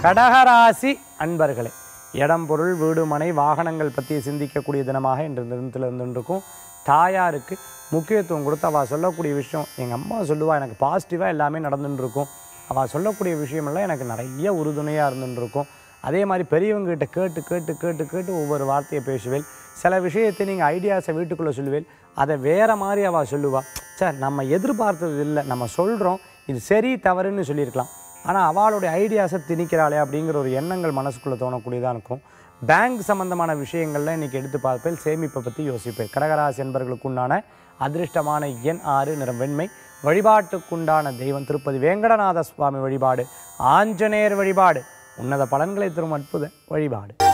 கடகராசி அன்பர்களே இடம் பொருள் வீடு மனை வாகனங்கள் பற்றி சிந்திக்கக்கூடிய தினமாக இன்று தினத்தில் இருந்துருக்கும் தாயாருக்கு முக்கியத்துவம் கொடுத்து அவள் சொல்லக்கூடிய விஷயம் எங்கள் அம்மா சொல்லுவா எனக்கு பாசிட்டிவாக எல்லாமே நடந்துட்டு இருக்கும் அவள் சொல்லக்கூடிய விஷயமெல்லாம் எனக்கு நிறைய உறுதுணையாக இருந்துட்டு இருக்கும் அதே மாதிரி பெரியவங்ககிட்ட கேட்டு கேட்டு கேட்டு கேட்டு ஒவ்வொரு வார்த்தையை பேசுவேன் சில விஷயத்தை நீங்கள் ஐடியாஸை வீட்டுக்குள்ளே சொல்லுவேன் அதை வேறு மாதிரி அவள் சொல்லுவா சார் நம்ம எதிர்பார்த்தது இல்லை நம்ம சொல்கிறோம் இது சரி தவறுன்னு சொல்லியிருக்கலாம் ஆனால் அவளுடைய ஐடியாஸை திணிக்கிறாளே அப்படிங்கிற ஒரு எண்ணங்கள் மனசுக்குள்ளே தோணக்கூடியதாக இருக்கும் பேங்க் சம்பந்தமான விஷயங்கள்ல இன்னைக்கு எடுத்து பார்ப்பேன் சேமிப்பை பற்றி யோசிப்பேன் கடகராசி என்பர்களுக்கு உண்டான அதிர்ஷ்டமான எண் ஆறு நிறம் வெண்மை வழிபாட்டுக்குண்டான தெய்வம் திருப்பதி வேங்கடநாத சுவாமி வழிபாடு ஆஞ்சநேயர் வழிபாடு உன்னத பலன்களை தரும் அற்புத வழிபாடு